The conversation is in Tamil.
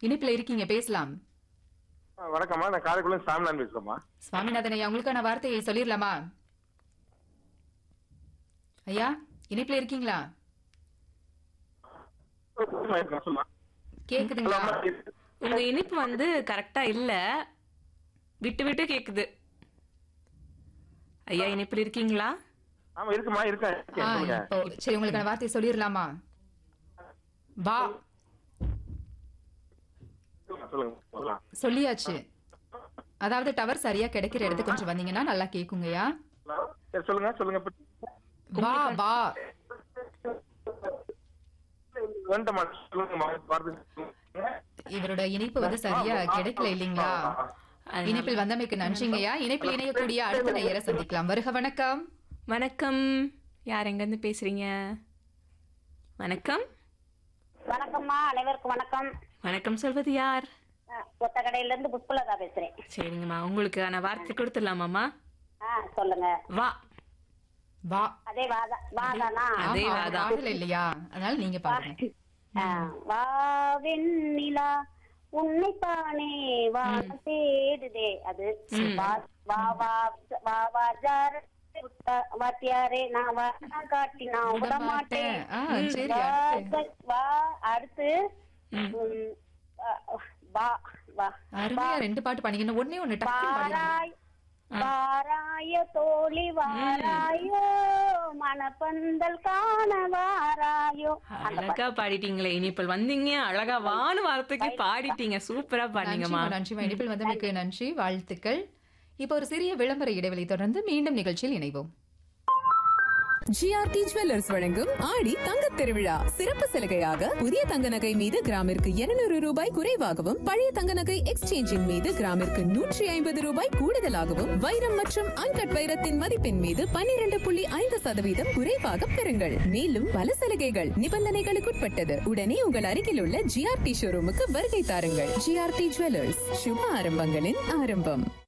இணைப்புல இருக்கீங்க பேசலாம் ஆ, வணக்கம்மா நான் காரைக்குள்ள சாமிநாதன் பேசுறேம்மா சுவாமிநாதன் ஐயா உங்களுக்கான வார்த்தையை சொல்லிடலாமா ஐயா இணைப்புல இருக்கீங்களா சொல்லுமா கேக்குதுங்களா உங்க இனிப்பு வந்து கரெக்டா இல்ல விட்டு விட்டு கேக்குது ஐயா இனிப்பில் இருக்கீங்களா ஆமா இருக்குமா இருக்கேன் ஆ, இருக்கேன், சொல்லுங்க இப்போ சரி உங்களுக்கான வார்த்தையை சொல்லிடலாமா வா சொல்லுங்க சொல்லலாம் சொல்லியாச்சு அதாவது டவர் சரியா கிடைக்கிற இடத்துக்கு கொஞ்சம் வந்தீங்கன்னா நல்லா கேக்குங்கய்யா ஹலோ? சரி சொல்லுங்க சொல்லுங்க இப்ப- வா வா வந்துட்டேம்மா சொல்லுங்கம்மா வார்த்தை சொல்லுங்க. இவரோட இணைப்பு வந்து சரியா கிடைக்கல இல்லீங்களா இணைப்பில் வந்தமைக்கு நன்றிங்கய்யா இணைப்பில் இணையக்கூடிய அடுத்த நேயரை சந்திக்கலாம் வருக வணக்கம் வணக்கம் யார் எங்க இருந்து பேசுறீங்க வணக்கம் வணக்கம்மா அனைவருக்கும் வணக்கம் வணக்கம் சொல்வது யார் அஹ், கொத்தக்கடையில இருந்து புஷ்பலதா பேசுறேன் சரிங்கம்மா உங்களுக்கான வார்த்தை கொடுத்துடலாமாம்மா ஆ சொல்லுங்க வா வா அதே வாதா வாதானா அதே ஆமா, வாதான். பாடல இல்லையா அதனால நீங்க பாருங்க ஆ, வா வெண்ணிலா உன்னைத்தானே வானம் தேடுதே அது வா வா வா வா வா ஜார புத்த- வாத்தியாரே நான் வரம் காட்டி நான் விட விட மாட்டேன் மாட்டேன். ஆ, சரி, வா, அடுத்து. வா அடுத்து ம், அ, வா வா அருமையா ரெண்டு பாட்டு பண்ணீங்க ஒன்னே ஒண்ணு டக்குனு பாடிடுங்க. வாராய் வாராய தோழி வாராயோ மணப்பந்தல் காண வாராயோ அழகா பாடிட்டீங்களே இனிப்பில் வந்தீங்க அழகா வானு வார்த்தைக்கு பாடிட்டீங்க சூப்பரா பாடிங்கம்மா நன்றிம்மா, நன்றிம்மா இணைப்பில் வந்தமைக்கு நன்றி வாழ்த்துக்கள் இப்போ ஒரு சிறிய விளம்பர இடைவெளி தொடர்ந்து மீண்டும் நிகழ்ச்சியில் இணைவோம் ஜிஆர்டி ஜுவல்லர்ஸ் வழங்கும் ஆடி தங்கத் திருவிழா சிறப்பு சலுகையாக புதிய தங்க நகை மீது கிராமிற்கு 200 ரூபாய் குறைவாகவும் பழைய தங்க நகை எக்ஸ்சேஞ்சின் மீது கிராமிற்கு நூற்றி ஐம்பது ரூபாய் கூடுதலாகவும் வைரம் மற்றும் அன்கட் வைரத்தின் மதிப்பின் மீது 12.5% புள்ளி ஐந்து சதவீதம் குறைவாக பெறுங்கள் மேலும் பல சலுகைகள் நிபந்தனைகளுக்குட்பட்டது உடனே உங்கள் அருகில் உள்ள ஜிஆர்டி ஷோரூமுக்கு வருகை தாருங்கள் ஜிஆர்டி ஜுவல்லர்ஸ் சுப ஆரம்பங்களின் ஆரம்பம்